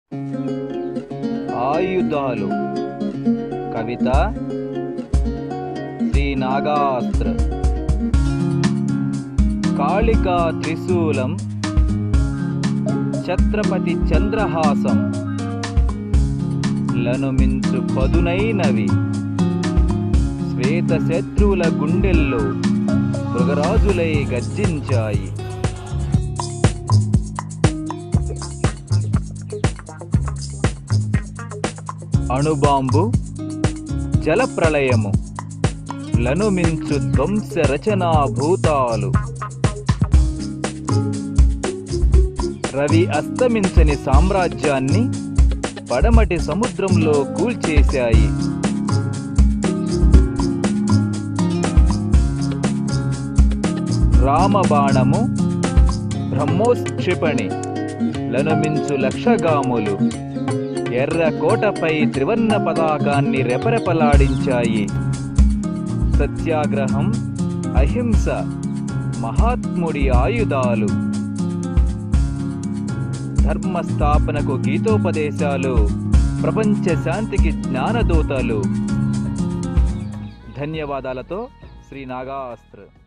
ఆయుధాలు కవిత శ్రీ నాగాస్త్ర కాళికా త్రిశూలం ఛత్రపతి చంద్రహాసం లను మించు పదునైనవి శ్వేత శత్రువుల గుండెల్లో మృగరాజులై గర్జించాయి అణుబాంబు జలప్రళయము లను మించు ధ్వంస రచనా భూతాలు రవి అస్తమించని సామ్రాజ్యాన్ని పడమటి సముద్రంలో కూల్చేశాయి రామబాణము బ్రహ్మోత్క్షిపణి లనుమించు లక్షగాములు ఎర్ర కోటపై త్రివర్ణ పతాకాన్ని రెపరెపలాడించాయి సత్యాగ్రహం అహింస మహాత్ముడి ఆయుధాలు ధర్మస్థాపనకు గీతోపదేశాలు ప్రపంచ శాంతికి జ్ఞానదూతలు ధన్యవాదాలతో శ్రీ నాగాస్త్ర